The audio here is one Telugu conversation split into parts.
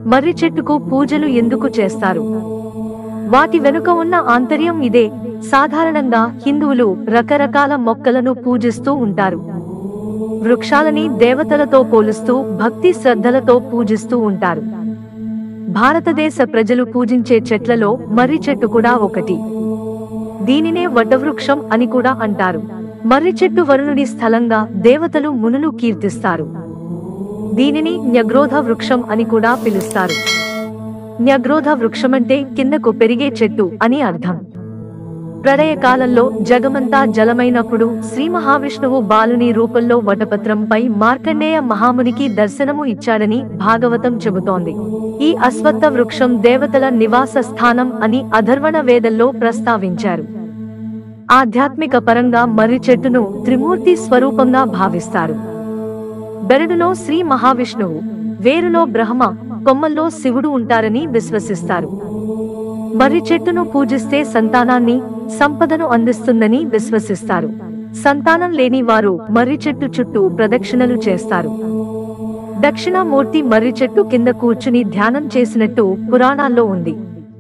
మర్రి చెట్టుకు పూజలు ఎందుకు చేస్తారు వాటి వెనుక ఉన్న ఆంతర్యం ఇదే సాధారణంగా హిందువులు రకరకాల మొక్కలను పూజిస్తూ ఉంటారు వృక్షాలని దేవతలతో పోలుస్తూ భక్తి శ్రద్ధలతో పూజిస్తూ ఉంటారు భారతదేశ ప్రజలు పూజించే చెట్లలో మర్రి చెట్టు కూడా ఒకటి దీనినే వటవృక్షం అని కూడా అంటారు మర్రి చెట్టు వరుణుడి స్థలంగా దేవతలు మునులు కీర్తిస్తారు దీనిని న్యగ్రోధ వృక్షం అని కూడా పిలుస్తారు న్యగ్రోధ వృక్షమంటే కిందకు పెరిగే చెట్టు అని అర్థం ప్రళయ కాలంలో జగమంతా జలమైనప్పుడు శ్రీ మహావిష్ణువు బాలుని రూపంలో వటపత్రంపై మార్కండేయ మహామునికి దర్శనము ఇచ్చాడని భాగవతం చెబుతోంది ఈ అశ్వత్థ వృక్షం దేవతల నివాస స్థానం అని అధర్వణ వేదంలో ప్రస్తావించారు ఆధ్యాత్మిక పరంగా మర్రి చెట్టును త్రిమూర్తి స్వరూపంగా భావిస్తారు బెరడులో శ్రీ మహావిష్ణువు వేరులో బ్రహ్మ కొమ్మల్లో శివుడు ఉంటారని విశ్వసిస్తారు మర్రి చెట్టును పూజిస్తే సంతానాన్ని సంపదను అందిస్తుందని విశ్వసిస్తారు సంతానం లేని వారు మర్రి చెట్టు చుట్టూ ప్రదక్షిణలు చేస్తారు దక్షిణామూర్తి మర్రి చెట్టు కింద కూర్చుని ధ్యానం చేసినట్టు పురాణాల్లో ఉంది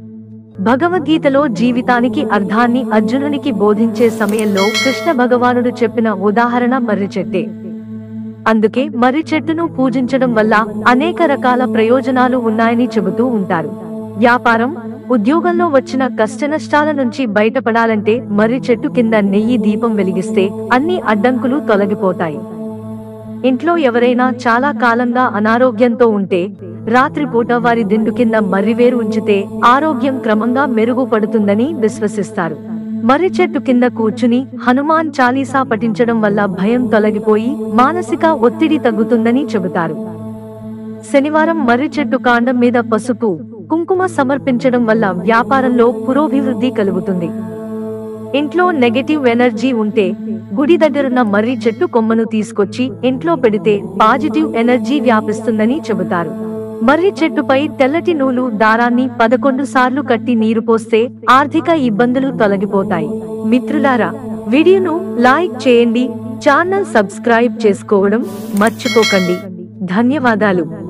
భగవద్గీతలో జీవితానికి అర్థాన్ని అర్జునునికి బోధించే సమయంలో కృష్ణ భగవానుడు చెప్పిన ఉదాహరణ మర్రి చెట్టే అందుకే మర్రి చెట్టును పూజించడం వల్ల అనేక రకాల ప్రయోజనాలు ఉన్నాయని చెబుతూ ఉంటారు వ్యాపారం ఉద్యోగంలో వచ్చిన కష్టనష్టాల నుంచి బయటపడాలంటే మర్రి చెట్టు కింద నెయ్యి దీపం వెలిగిస్తే అన్ని అడ్డంకులు తొలగిపోతాయి ఇంట్లో ఎవరైనా చాలా కాలంగా అనారోగ్యంతో ఉంటే రాత్రిపూట వారి దిండు కింద మర్రివేరు ఉంచితే ఆరోగ్యం క్రమంగా మెరుగుపడుతుందని విశ్వసిస్తారు మర్రి చెట్టు కింద కూర్చుని హనుమాన్ చాలీసా పఠించడం వల్ల భయం తొలగిపోయి మానసిక ఒత్తిడి తగ్గుతుందని చెబుతారు శనివారం మర్రి చెట్టు కాండం మీద పసుపు కుంకుమ సమర్పించడం వల్ల వ్యాపారంలో పురోభివృద్ధి కలుగుతుంది ఇంట్లో నెగటివ్ ఎనర్జీ ఉంటే గుడి దగ్గరున్న మర్రి చెట్టు కొమ్మను తీసుకొచ్చి ఇంట్లో పెడితే పాజిటివ్ ఎనర్జీ వ్యాపిస్తుందని చెబుతారు మర్రి చెట్టుపై తెల్లటి నూలు దారాన్ని పదకొండు సార్లు కట్టి నీరు పోస్తే ఆర్థిక ఇబ్బందులు తొలగిపోతాయి మిత్రులారా వీడియోను లైక్ చేయండి ఛానల్ సబ్స్క్రైబ్ చేసుకోవడం మర్చిపోకండి ధన్యవాదాలు